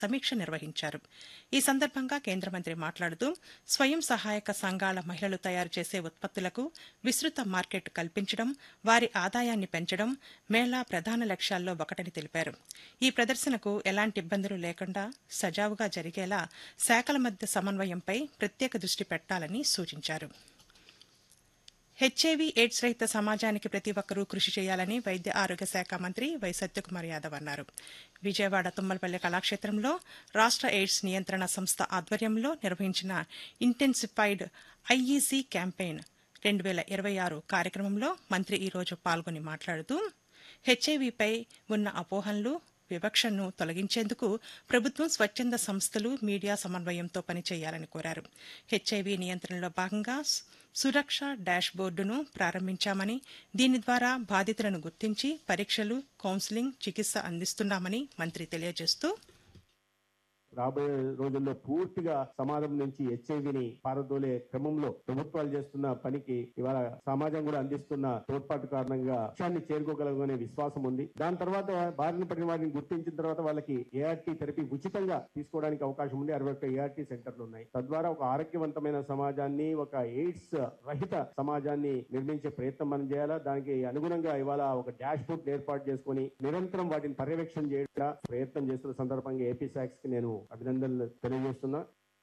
సమీక్ష నిర్వహించారు ఈ సందర్భంగా కేంద్ర మంత్రి మాట్లాడుతూ స్వయం సహాయక సంఘాల మహిళలు తయారు చేసే ఉత్పత్తులకు విస్తృత మార్కెట్ కల్పించడం వారి ఆదాయాన్ని పెంచడం మేళా ప్రధాన లక్ష్యాల్లో ఒకటని తెలిపారు ఈ ప్రదర్శనకు ఎలాంటి ఇబ్బందులు లేకుండా సజావుగా జరిగేలా శాఖల మధ్య సమన్వయంపై ప్రత్యేక దృష్టి పెట్టాలని సూచించారు హెచ్ఐవి ఎయిడ్స్ రహిత సమాజానికి ప్రతి ఒక్కరూ కృషి చేయాలని వైద్య ఆరోగ్య శాఖ మంత్రి వై సత్యకుమార్ యాదవ్ అన్నారు విజయవాడ తుమ్మలపల్లి కళాక్షేత్రంలో రాష్ట్ర ఎయిడ్స్ నియంత్రణ సంస్థ ఆధ్వర్యంలో నిర్వహించిన ఇంటెన్సిఫైడ్ ఐఈసీ క్యాంపెయిన్ రెండు వేల ఇరవై ఆరు కార్యక్రమంలో మంత్రి ఈరోజు పాల్గొని మాట్లాడుతూ హెచ్ఐవిపై ఉన్న అపోహలను వివక్షను తొలగించేందుకు ప్రభుత్వం స్వచ్ఛంద సంస్థలు మీడియా సమన్వయంతో పనిచేయాలని కోరారు హెచ్ఐవి నియంత్రణలో భాగంగా సురక్ష డాష్ బోర్డును ప్రారంభించామని దీని ద్వారా బాధితులను గుర్తించి పరీక్షలు కౌన్సిలింగ్ చికిత్స అందిస్తున్నామని మంత్రి తెలియజేస్తూ రాబోయే రోజుల్లో పూర్తిగా సమాజం నుంచి హెచ్ఐవిని పారదోలే క్రమంలో ప్రభుత్వాలు చేస్తున్న పనికి ఇవాళ సమాజం కూడా అందిస్తున్న తోడ్పాటు కారణంగా లక్ష్యాన్ని చేరుకోగలగనే విశ్వాసం ఉంది దాని తర్వాత బారిన పడిన వారిని గుర్తించిన తర్వాత వాళ్ళకి ఏఆర్టీ థెరపీ ఉచితంగా తీసుకోవడానికి అవకాశం ఉంది అరవై ఒక్క ఏఆర్టీ సెంటర్లు ఉన్నాయి తద్వారా ఒక ఆరోగ్యవంతమైన సమాజాన్ని ఒక ఎయిడ్స్ రహిత సమాజాన్ని నిర్మించే ప్రయత్నం మనం చేయాలా దానికి అనుగుణంగా ఇవాళ ఒక డాష్ బోర్డ్ ఏర్పాటు చేసుకుని నిరంతరం వాటిని పర్యవేక్షణ చేయడం ప్రయత్నం చేస్తున్న సందర్భంగా ఏపీ శాక్స్ కి నేను అభినందనలు తెలియజేస్తున్నా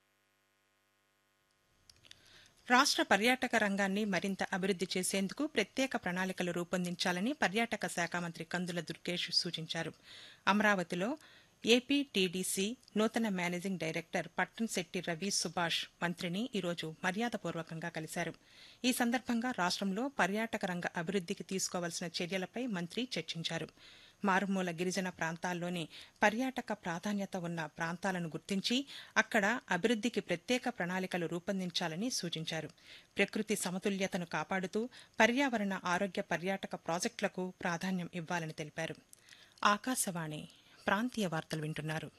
రాష్ట్ర పర్యాటక రంగాన్ని మరింత అభివృద్ది చేసేందుకు ప్రత్యేక ప్రణాళికలు రూపొందించాలని పర్యాటక శాఖ మంత్రి కందుల దుర్గేష్ సూచించారు అమరావతిలో ఏపీటీడీసీ నూతన మేనేజింగ్ డైరెక్టర్ పట్టణశెట్టి రవి సుభాష్ మంత్రిని ఈరోజు మర్యాదపూర్వకంగా కలిశారు ఈ సందర్భంగా రాష్ట్రంలో పర్యాటక రంగ అభివృద్దికి తీసుకోవాల్సిన చర్యలపై మంత్రి చర్చించారు మారుమూల గిరిజన ప్రాంతాల్లోని పర్యాటక ప్రాధాన్యత ఉన్న ప్రాంతాలను గుర్తించి అక్కడ అభివృద్దికి ప్రత్యేక ప్రణాళికలు రూపొందించాలని సూచించారు ప్రకృతి సమతుల్యతను కాపాడుతూ పర్యావరణ ఆరోగ్య పర్యాటక ప్రాజెక్టులకు ప్రాధాన్యం ఇవ్వాలని తెలిపారు ఆకాశవాణి ప్రాంతీయ వార్తలు వింటున్నారు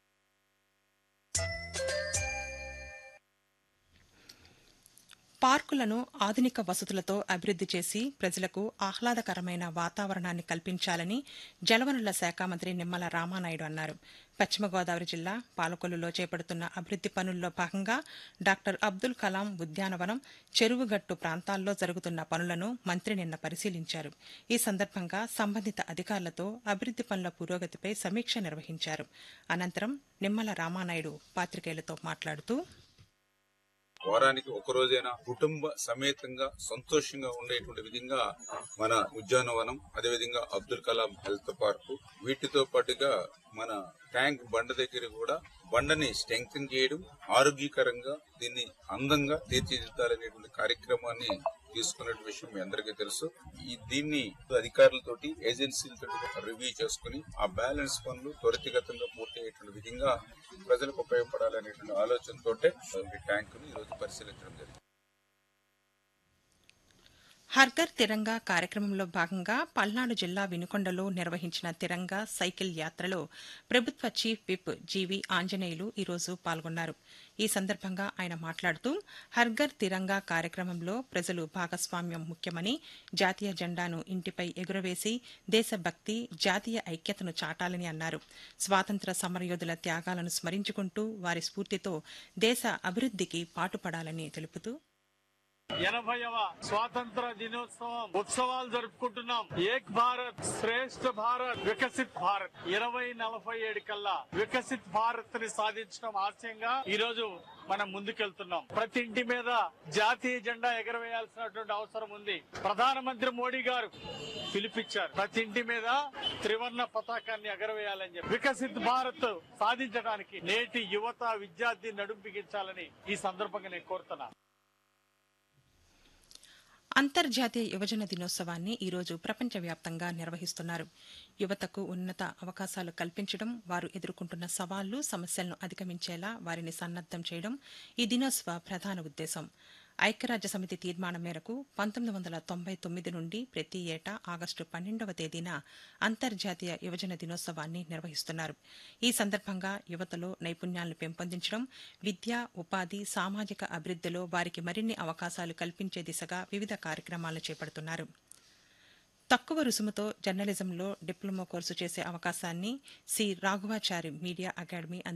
పార్కులను ఆధునిక వసతులతో అభివృద్ది చేసి ప్రజలకు ఆహ్లాదకరమైన వాతావరణాన్ని కల్పించాలని జలవనరుల శాఖ మంత్రి నిమ్మల రామానాయుడు అన్నారు పశ్చిమ గోదావరి జిల్లా పాలకొల్లులో చేపడుతున్న అభివృద్ది పనుల్లో భాగంగా డాక్టర్ అబ్దుల్ కలాం ఉద్యానవనం చెరువుగట్టు ప్రాంతాల్లో జరుగుతున్న పనులను మంత్రి నిన్న పరిశీలించారు ఈ సందర్భంగా సంబంధిత అధికారులతో అభివృద్ది పనుల పురోగతిపై సమీక్ష నిర్వహించారు అనంతరం నిమ్మల రామానాయుడు పాతికేయులతో మాట్లాడుతూ వారానికి ఒక రోజైనా కుటుంబ సమేతంగా సంతోషంగా ఉండేటువంటి విధంగా మన ఉద్యానవనం అదేవిధంగా అబ్దుల్ కలాం హెల్త్ పార్క్ వీటితో పాటుగా మన ట్యాంక్ బండ దగ్గర కూడా బండని స్ట్రెంగ్తన్ చేయడం ఆరోగ్యకరంగా దీన్ని అందంగా తీర్చిదిద్దాలనేటువంటి కార్యక్రమాన్ని తీసుకున్న విషయం మీ అందరికీ తెలుసు ఈ దీన్ని అధికారులతోటి ఏజెన్సీలతో రివ్యూ చేసుకుని ఆ బ్యాలెన్స్ పనులు త్వరితగతంగా పూర్తి అయ్యేటువంటి విధంగా ప్రజలకు ఉపయోగపడాలనేటువంటి ఆలోచనతో ట్యాంక్ ను ఈ రోజు పరిశీలించడం జరిగింది హర్ఘర్ తిరంగా కార్యక్రమంలో భాగంగా పల్నాడు జిల్లా వినుకొండలో నిర్వహించిన తిరంగా సైకిల్ యాత్రలో ప్రభుత్వ చీఫ్ విప్ జీవి ఆంజనేయులు ఈరోజు పాల్గొన్నారు ఈ సందర్భంగా ఆయన మాట్లాడుతూ హర్ఘర్ తిరంగా కార్యక్రమంలో ప్రజలు భాగస్వామ్యం ముఖ్యమని జాతీయ జెండాను ఇంటిపై ఎగురవేసి దేశభక్తి జాతీయ ఐక్యతను చాటాలని అన్నారు స్వాతంత్ర సమరయోధుల త్యాగాలను స్మరించుకుంటూ వారి స్ఫూర్తితో దేశ అభివృద్దికి పాటుపడాలని తెలుపుతూ ఎనభైవ స్వాతంత్ర దినోత్సవం ఉత్సవాలు జరుపుకుంటున్నాం ఏక్ భారత్ శ్రేష్ఠ భారత్ వికసిత్ భారత్ ఇరవై నలభై ఏడు కల్లా వికసిత్ భారత్ ని సాధించడం ఆశయంగా ఈ రోజు మనం ముందుకెళ్తున్నాం ప్రతి ఇంటి మీద జాతీయ జెండా ఎగరవేయాల్సినటువంటి అవసరం ఉంది ప్రధానమంత్రి మోడీ గారు పిలిపించారు ప్రతి ఇంటి మీద త్రివర్ణ పతాకాన్ని ఎగరవేయాలని చెప్పి వికసిత్ భారత్ సాధించడానికి నేటి యువత విద్యార్థి నడుం బిగించాలని ఈ సందర్భంగా నేను కోరుతున్నాను అంతర్జాతీయ యువజన దినోత్సవాన్ని ఈరోజు ప్రపంచవ్యాప్తంగా నిర్వహిస్తున్నారు యువతకు ఉన్నత అవకాశాలు కల్పించడం వారు ఎదుర్కొంటున్న సవాళ్లు సమస్యలను అధిగమించేలా వారిని సన్నద్దం చేయడం ఈ దినోత్సవ ప్రధాన ఉద్దేశం ఐక్యరాజ్య సమితి తీర్మానం మేరకు పంతొమ్మిది వందల తొంభై తొమ్మిది నుండి ప్రతి ఏటా ఆగస్టు పన్నెండవ తేదీన అంతర్జాతీయ యువజన దినోత్సవాన్ని నిర్వహిస్తున్నారు ఈ సందర్భంగా యువతలో నైపుణ్యాలను పెంపొందించడం విద్య ఉపాధి సామాజిక అభివృద్దిలో వారికి మరిన్ని అవకాశాలు కల్పించే దిశగా వివిధ కార్యక్రమాలు చేపడుతున్నారు తక్కువ రుసుముతో జర్నలిజంలో డిప్లొమా కోర్సు చేసే అవకాశాన్ని సి రాఘవాచారి మీడియా అకాడమీ